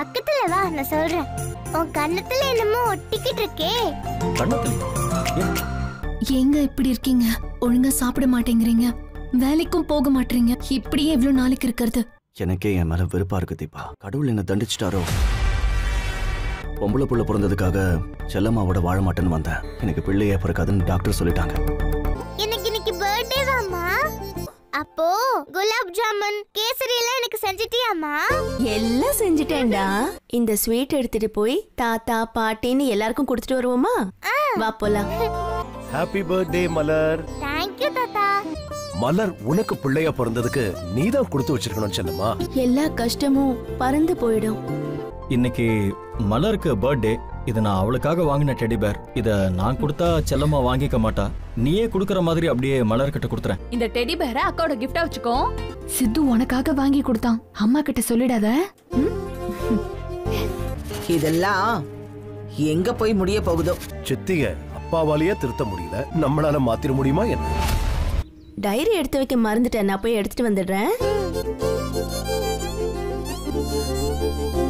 பக்கத்துல வா நான் சொல்றேன் உன் கண்ணத்துல என்னமோ ஒட்டிக்கிட்டு இருக்கே கண்ணத்துல ஏங்க இப்படி இருக்கீங்க ஒழுங்கா சாப்பிட மாட்டேங்கிறீங்க வேலைக்கும் போக மாட்டீங்க இப்படியே எவ்வளவு நாளைக்கு இருக்கிறது எனக்கே என் மேல வெறுப்பா இருக்கு தீபா கடவுள் என்ன தண்டிச்சிட்டாரோ பொம்பளை புள்ள பிறந்ததுக்காக செல்லம்மாவோட வாழ மாட்டேன்னு வந்தேன் எனக்கு பிள்ளையே பிறக்காதுன்னு டாக்டர் சொல்லிட்டாங்க எனக்கு இன்னைக்கு பர்த்டே வாமா அப்போ குலாப் ஜாமுன் கேசரி எல்லாம் எனக்கு செஞ்சிட்டியாமா எல்லாம் செஞ்சுட்டேன்டா இந்த ஸ்வீட் எடுத்துட்டு போய் தாத்தா பாட்டின்னு எல்லாருக்கும் கொடுத்துட்டு வருவோமா வா போலாம் ஹாப்பி பர்த்டே மலர் தேங்க்யூ தாத்தா மலர் உனக்கு பிள்ளையா பிறந்ததுக்கு நீதான் கொடுத்து வச்சிருக்கணும் செல்லம்மா எல்லா கஷ்டமும் பறந்து போயிடும் இன்னைக்கு மலருக்கு பர்த்டே இதை நான் அவளுக்காக வாங்கின டெடி பேர் இதை நான் கொடுத்தா செல்லம்மா வாங்கிக்க மாட்டா நீயே கொடுக்கற மாதிரி அப்படியே மலர்கிட்ட கொடுத்துறேன் இந்த டெடி பேரை அக்காவோட கிஃப்டா வச்சுக்கோ சித்து உனக்காக வாங்கி கொடுத்தான் அம்மா கிட்ட சொல்லிடாத ம்? இதெல்லாம் எங்க போய் முடிய போகுதோ சித்திய அப்பாவாலேயே திருத்த முடியல நம்மளால மாத்திர முடியுமா என்ன டைரி எடுத்து வைக்க மறந்துட்டேன் நான் போய் எடுத்துட்டு வந்துடுறேன்